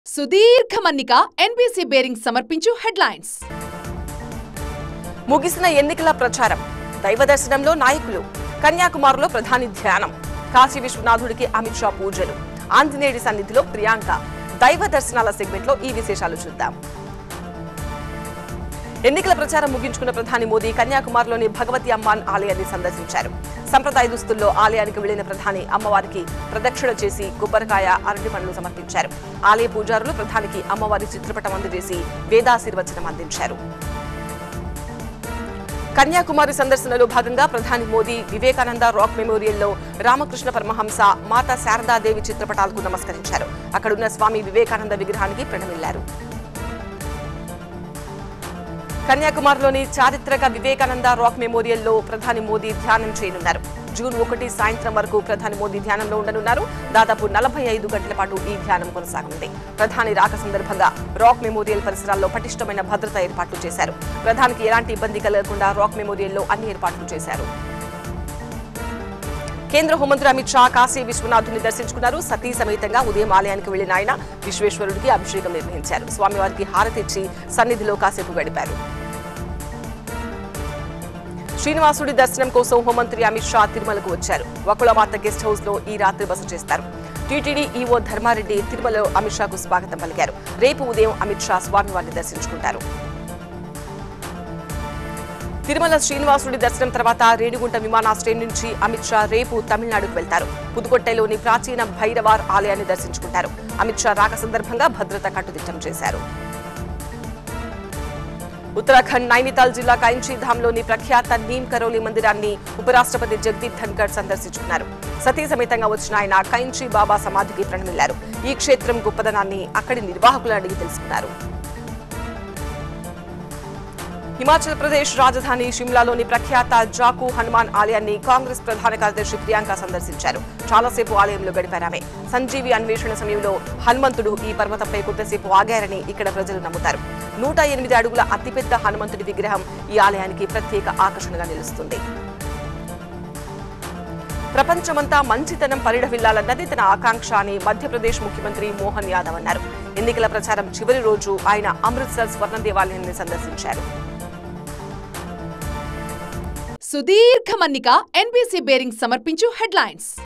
సుదీర్ఘ మన్నిక NBC bearing సమర్పించు హెడ్లైన్స్ ముగిసిన ఎన్నికల ప్రచారం దైవ దర్శనంలో నాయకులు కన్యాకుమారిలో ప్రధాని ధ్యానం కాశీ విశ్వనాథుడికి అమిత్ షా పూజలు ఆంజనేయుడి సన్నిధిలో ప్రియాంక దైవ దర్శనాల సెగ్మెంట్ లో ఈ విశేషాలు చూద్దాం ఎన్నికల ప్రచారం ముగించుకున్న ప్రధాని మోదీ కన్యాకుమారిలోని భగవతి అమ్మాన్ ఆలయాన్ని సందర్శించారు సంప్రదాయ దుస్తుల్లో ఆలయానికి వెళ్లిన ప్రధాని అమ్మవారికి ప్రదక్షిణ చేసి కొబ్బరికాయ అరటి పండ్లు సమర్పించారు ఆలయ పూజారులు ప్రధానికి అమ్మవారి చిత్రపటం అందజేసి వేదాశీర్వచనం అందించారు కన్యాకుమారి సందర్శనలో భాగంగా ప్రధాని మోదీ వివేకానంద రాక్ మెమోరియల్లో రామకృష్ణ పరమహంస మాతా శారదాదేవి చిత్రపటాలకు నమస్కరించారు అక్కడున్న స్వామి వివేకానంద విగ్రహానికి ప్రణమిల్లారు కన్యాకుమారిలోని చారిత్రక వివేకానంద రాక్ మెమోరియల్లో ప్రధాని మోదీ ధ్యానం చేయనున్నారు జూన్ ఒకటి సాయంత్రం వరకు ప్రధాని మోదీ ధ్యానంలో ఉండనున్నారు దాదాపు నలభై ఐదు గంటల పాటు ఈ ధ్యానం కొనసాగనుంది ప్రధాని రాక సందర్భంగా రాక్ మెమోరియల్ పరిసరాల్లో పటిష్టమైన భద్రతా ఏర్పాట్లు చేశారు ప్రధానికి ఎలాంటి ఇబ్బంది కలగకుండా రాక్ మెమోరియల్లో అన్ని ఏర్పాట్లు చేశారు కేంద్ర హోంమంత్రి అమిత్ షా కాశీ విశ్వనాథుని దర్శించుకున్నారు సతీ సమేతంగా ఉదయం ఆలయానికి వెళ్లిన ఆయన విశ్వేశ్వరుడికి అభిషేకం నిర్వహించారు స్వామివారికి హారతిచ్చి సన్నిధిలో కాసేపు గడిపారు శ్రీనివాసుడి దర్శనం కోసం హోంమంత్రి అమిత్ షా తిరుమలకు వచ్చారు వకుళమాత గెస్ట్ హౌస్ లో ఈ రాత్రి బస చేస్తారు టీటీడీ ఈవో ధర్మారెడ్డి తిరుమలలో అమిత్ షాకు స్వాగతం పలికారు రేపు ఉదయం అమిత్ షా స్వామివారిని దర్శించుకుంటారు తిరుమల శ్రీనివాసుడి దర్శనం తర్వాత రేణిగుంట విమానాశ్రయం నుంచి అమిత్ షా రేపు తమిళనాడుకు వెళ్తారు పుదుకొట్టెలోని ప్రాచీన భైరవార్ ఆలయాన్ని దర్శించుకుంటారు అమిత్ షా రాక సందర్భంగా భద్రత కట్టుదిట్టం చేశారు ఉత్తరాఖండ్ నైనితాల్ జిల్లా కైంచీధామ్లోని ప్రఖ్యాత నీమ్ కరోలి మందిరాన్ని ఉపరాష్ట్రపతి జగదీప్ ధన్కర్ సందర్శించుకున్నారు సతీ సమేతంగా వచ్చిన ఆయన కైంచీ బాబా సమాధికి ప్రణమిల్లారు ఈ క్షేత్రం గొప్పదనాన్ని అక్కడి నిర్వాహకులను అడిగి తెలుసుకున్నారు హిమాచల్ ప్రదేశ్ రాజధాని షిమ్లాలోని ప్రఖ్యాత జాకు హనుమాన్ ఆలయాన్ని కాంగ్రెస్ ప్రధాన కార్యదర్శి ప్రియాంక సందర్శించారు చాలాసేపు ఆలయంలో గడిపారు ఆమె సంజీవి అన్వేషణ సమయంలో హనుమంతుడు ఈ పర్వతంపై కొంతసేపు ఆగారని ఇక్కడ ప్రజలు నమ్ముతారు నూట ఎనిమిది అడుగుల అతిపెద్ద హనుమంతుడి విగ్రహం ఈ ఆలయానికి ప్రత్యేక ఆకర్షణగా నిలుస్తుంది ప్రపంచమంతా మంచితనం పరిఢవిల్లాలన్నది తన ఆకాంక్ష అని మధ్యప్రదేశ్ ముఖ్యమంత్రి మోహన్ యాదవ్ అన్నారు ఎన్నికల ప్రచారం చివరి రోజు ఆయన అమృత్సర్ స్వర్ణ దేవాలయాన్ని సందర్శించారు సుదీర్ఘ మన్నిక ఎన్బీసీ బేరింగ్ సమర్పించు హెడ్లైన్స్